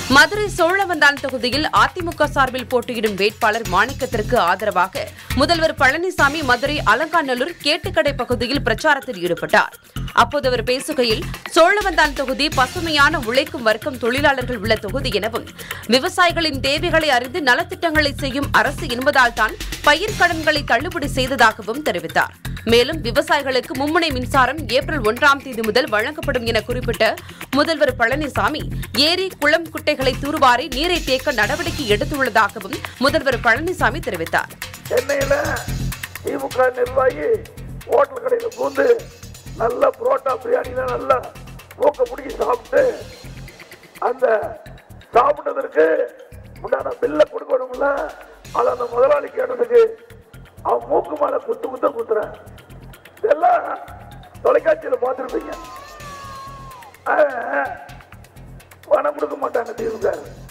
மதுரை சோழவந்தான் தொகுதியில் அதிமுக சார்பில் போட்டியிடும் வேட்பாளர் மாணிக்கத்திற்கு ஆதரவாக முதல்வர் பழனிசாமி மதுரை அலங்காநல்லூர் கேட்டுக்கடை பகுதியில் பிரச்சாரத்தில் ஈடுபட்டார் அப்போது அவர் பேசுகையில் சோழவந்தான் தொகுதி பசுமையான உழைக்கும் வர்க்கம் தொழிலாளர்கள் உள்ள தொகுதி எனவும் விவசாயிகளின் தேவைகளை அறிந்து நலத்திட்டங்களை செய்யும் அரசு என்பதால் தான் பயிர்க்கடன்களை தள்ளுபடி செய்ததாகவும் தெரிவித்தார் மேலும் விவசாயிகளுக்கு மும்முனை மின்சாரம் ஏப்ரல் ஒன்றாம் தேதி முதல் வழங்கப்படும் என குறிப்பிட்ட முதல்வர் பழனிசாமி ஏரி குளம் குட்டைகளை தூர்வாரி நீரை தேக்க நடவடிக்கை எடுத்துள்ளதாகவும் முதல்வர் பழனிசாமி தெரிவித்தார் சென்னையில திமுக நிர்வாகி ஹோட்டல் கடையில பூந்து நல்ல புரோட்டா பிரியாணிலாம் நல்லா மூக்க பிடிக்கி சாப்பிட்டு அந்த சாப்பிட்டதற்கு உண்டான பில்ல கொடுக்கணும்ல அதை அந்த முதலாளி கேட்டதுக்கு அவன் மூக்கு மேல குத்து குத்த குத்துறேன் இதெல்லாம் தொலைக்காட்சியில பார்த்துருப்பீங்க பணம் கொடுக்க மாட்டாங்க திமுக